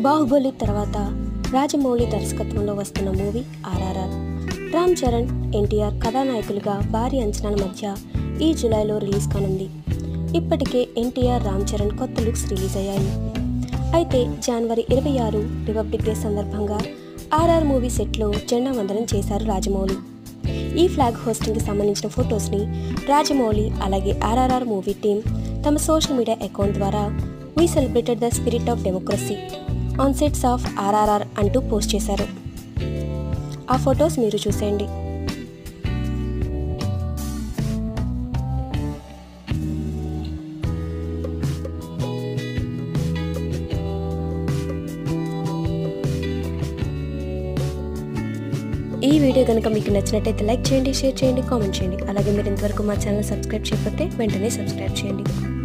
బాహుబలి తర్వాత రాజమౌళి దర్శకత్వంలో వస్తున్న movie RRR Ram Charan NTR కథానాయకులుగా భారీ అంచనాల మధ్య ఈ జూలైలో రిలీజ్ కానుంది ఇప్పటికే ఎన్టీఆర్ రామ్ చరణ్ కొత్త లుక్స్ రిలీజ్ అయ్యాయి అయితే జనవరి ఇరవై ఆరు రిపబ్లిక్ డే సందర్భంగా ఆర్ఆర్ మూవీ సెట్లో జెండా వందనం చేశారు రాజమౌళి ఈ ఫ్లాగ్ హోస్టింగ్కి సంబంధించిన ఫొటోస్ని రాజమౌళి అలాగే ఆర్ఆర్ఆర్ మూవీ టీం తమ సోషల్ మీడియా అకౌంట్ ద్వారా we celebrated the spirit of democracy on sets of RRR అంటూ పోస్ట్ చేశారు ఆ ఫొటోస్ మీరు చూసేయండి ఈ వీడియో కనుక మీకు నచ్చినట్టయితే లైక్ చేయండి షేర్ చేయండి కామెంట్ చేయండి అలాగే మీరు ఇంతవరకు మా ఛానల్ సబ్స్క్రైబ్ చేయకపోతే వెంటనే సబ్స్క్రైబ్ చేయండి